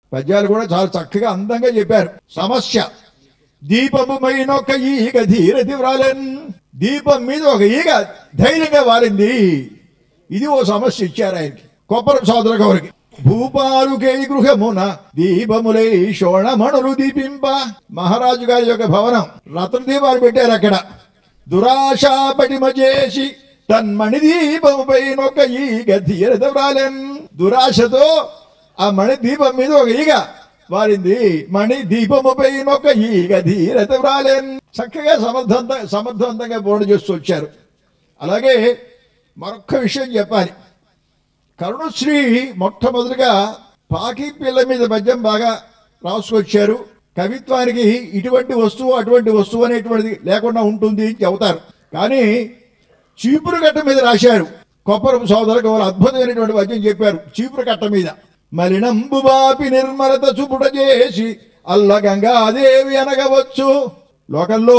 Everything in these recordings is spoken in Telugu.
పద్యాలు కూడా చాలా చక్కగా అందంగా చెప్పారు సమస్య దీపము పైన ఒక ఈగ ధీరతి వ్రాలెన్ దీపం మీద ఒక ఈగ ధైర్యంగా వారింది ఇది ఓ సమస్య ఇచ్చారు ఆయనకి కొప్పరం సోదర గౌరికి భూపాలుకే గృహమున దీపములై శోణమణులు దీపింప మహారాజు గారి యొక్క భవనం రత్న దీపాలు పెట్టారు అక్కడ దురాశా పటిమ చేసి తన్మణి దీపముపై ఒక ఈగ ధీరత వ్రాలెన్ దురాశతో ఆ మణి దీపం మీద ఒక ఈగ వారింది మణి దీపముపై ఒక ఈగ ధీరత వ్రాలెన్ చక్కగా సమర్థవంత సమర్థవంతంగా బోర్డు చేస్తూ వచ్చారు అలాగే మరొక్క విషయం చెప్పాలి కరుణశ్రీ మొట్టమొదటిగా పాకి పిల్ల మీద పద్యం బాగా రాసుకొచ్చారు కవిత్వానికి ఇటువంటి వస్తువు అటువంటి వస్తువు అనేటువంటిది లేకుండా ఉంటుంది అని చెబుతారు కానీ చీపురు కట్ట మీద రాశారు కొప్పరపు సోదరులకు వాళ్ళు అద్భుతమైనటువంటి పద్యం చెప్పారు చీపురు కట్ట మీద మలినంబు బాపి నిర్మలత చూపుట చేసి అల్ల గంగాదేవి అనగవచ్చు లోకంలో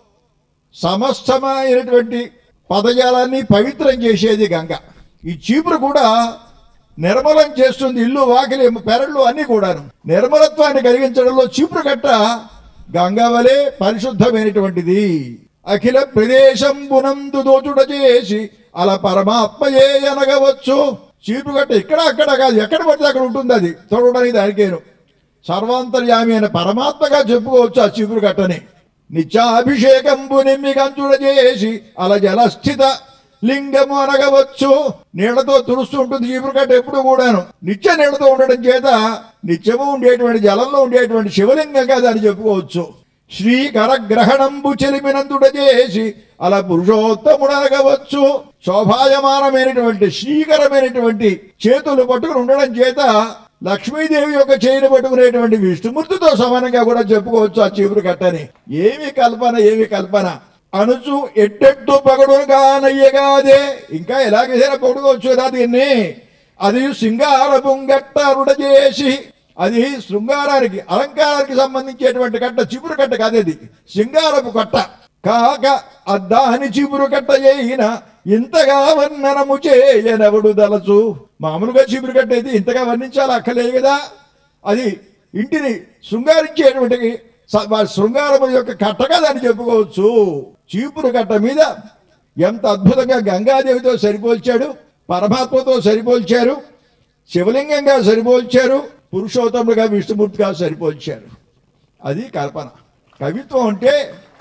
సమస్తమైనటువంటి పదజాలాన్ని పవిత్రం చేసేది గంగ ఈ చీపురు కూడా నిర్మలం చేస్తుంది ఇల్లు వాకిలి పెరళ్ళు అన్ని కూడాను నిర్మలత్వాన్ని కలిగించడంలో చీపురు కట్ట గంగ వలె పరిశుద్ధమైనటువంటిది అఖిల ప్రదేశం బునందు దోచుడ చేసి అలా పరమాత్మయే అనగవచ్చు చీపురు కట్ట ఇక్కడ అక్కడ కాదు ఎక్కడ పడితే అక్కడ ఉంటుంది అది తోడడానికి దానికేను సర్వాంతర్యామి అయిన పరమాత్మగా చెప్పుకోవచ్చు ఆ చీపురు కట్టని నిత్యాభిషేకంబు నిమ్మి కంచుడ చేసి అల జలస్థిత లింగము అనగవచ్చు నీళ్లతో తుడుస్తుంటుంది చీపురు కట్ట ఎప్పుడు కూడాను నిత్య నీళ్లతో ఉండడం చేత నిత్యము ఉండేటువంటి జలంలో ఉండేటువంటి శివలింగంగా దాన్ని చెప్పుకోవచ్చు శ్రీకర గ్రహణంబు చెలిమినందుడ చేసి అలా పురుషోత్తముడు అనగవచ్చు శోభాయమానమైనటువంటి శ్రీకరమైనటువంటి చేతులు పట్టుకుని ఉండడం చేత లక్ష్మీదేవి యొక్క చేయిని పట్టుకునేటువంటి విష్ణుమూర్తితో సమానంగా కూడా చెప్పుకోవచ్చు ఆ చీపురు కట్టని ఏమి కల్పన ఏమి కల్పన అనుచు ఎట్టెట్టు పగడుగానయ్యగాదే ఇంకా ఎలాగైనా పొడుకోవచ్చు కదా దీన్ని అది సింగార పుంగట్ట రుడ చేసి అది శృంగారానికి అలంకారానికి సంబంధించేటువంటి కట్ట చిపురు కట్ట కాదు ఇది సింగారపు కట్ట కాక అద్దాని చిపురు కట్ట అయిన ఇంతగా వర్ణనము చేయనవుడు దలచు మామూలుగా చిపురు కట్ట అయితే ఇంతగా వర్ణించాలి అక్కలేదు కదా అది ఇంటిని శృంగారించేటువంటి స- వా- శృంగారము యొక్క కట్టగా దాన్ని చెప్పుకోవచ్చు చీపురు కట్ట మీద ఎంత అద్భుతంగా గంగాదేవితో సరిపోల్చాడు పరమాత్మతో సరిపోల్చారు శివలింగంగా సరిపోల్చారు పురుషోత్తముడుగా విష్ణుమూర్తిగా సరిపోల్చారు అది కల్పన కవిత్వం అంటే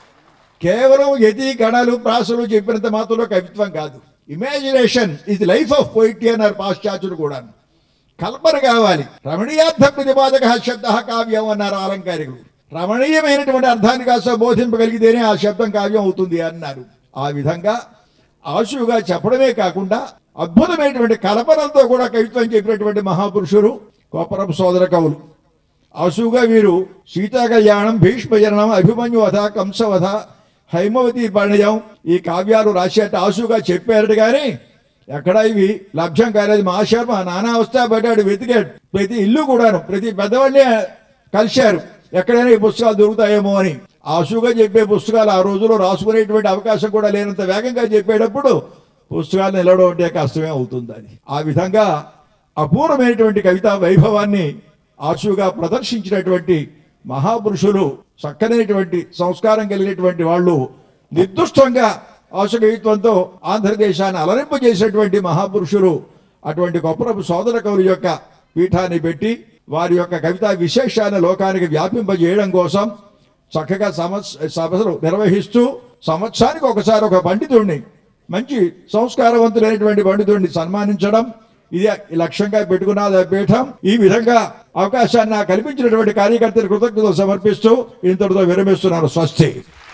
కేవలం యతి గణాలు ప్రాసలు చెప్పినంత మాత్రంలో కవిత్వం కాదు ఇమాజినేషన్ ఇది లైఫ్ ఆఫ్ పోయిట్రీ అన్నారు పాశ్చాత్యులు కూడా కల్పన కావాలి రమణీయార్థ ప్రతిపాదక శబ్ద కావ్యం అన్నారు అలంకారికులు రమణీయమైనటువంటి అర్థాన్ని కాస్త బోధింపగలిగితేనే ఆ శబ్దం కావ్యం అవుతుంది అన్నారు ఆ విధంగా ఆశువుగా చెప్పడమే కాకుండా అద్భుతమైనటువంటి కల్పనలతో కూడా కవిత్వం చెప్పినటువంటి మహాపురుషులు కోపరపు సోదర కవులు ఆశువుగా వీరు సీతా కళ్యాణం భీష్మజననం అభిమన్యువధ కంసవధ హైమవతి పరిణయం ఈ కావ్యాలు రాసేట ఆశువుగా చెప్పారట కానీ ఎక్కడ ఇవి లభ్యం కాలేదు మా శర్మ నానా అవస్థ పడ్డాడు వెతికాడు ప్రతి ఇల్లు కూడాను ప్రతి పెద్దవాళ్ళే కలిశారు ఎక్కడైనా ఈ పుస్తకాలు దొరుకుతాయేమో అని ఆశువుగా చెప్పే పుస్తకాలు ఆ రోజుల్లో రాసుకునేటువంటి అవకాశం కూడా లేనంత వేగంగా చెప్పేటప్పుడు పుస్తకాలు నిలవడం అంటే కష్టమే అవుతుంది అది ఆ విధంగా అపూర్వమైనటువంటి కవితా వైభవాన్ని ఆశువుగా ప్రదర్శించినటువంటి మహాపురుషులు చక్కనైనటువంటి సంస్కారం కలిగినటువంటి వాళ్ళు నిర్దుష్టంగా ఆశకవిత్వంతో ఆంధ్రదేశాన్ని అలరింపజేసినటువంటి మహాపురుషులు అటువంటి గొప్పరపు సోదర కవుల యొక్క పీఠాన్ని పెట్టి వారి యొక్క కవితా విశేషాన్ని లోకానికి వ్యాపింపజేయడం కోసం చక్కగా సమస్ సభలు నిర్వహిస్తూ సంవత్సరానికి ఒకసారి ఒక పండితుడిని మంచి సంస్కారవంతులైనటువంటి పండితుడిని సన్మానించడం ఇది లక్ష్యంగా పెట్టుకున్నది ఆ పీఠం ఈ విధంగా అవకాశాన్ని నాకు కల్పించినటువంటి కార్యకర్తలు కృతజ్ఞతలు సమర్పిస్తూ ఇంతటితో విరమిస్తున్నాను స్వస్తి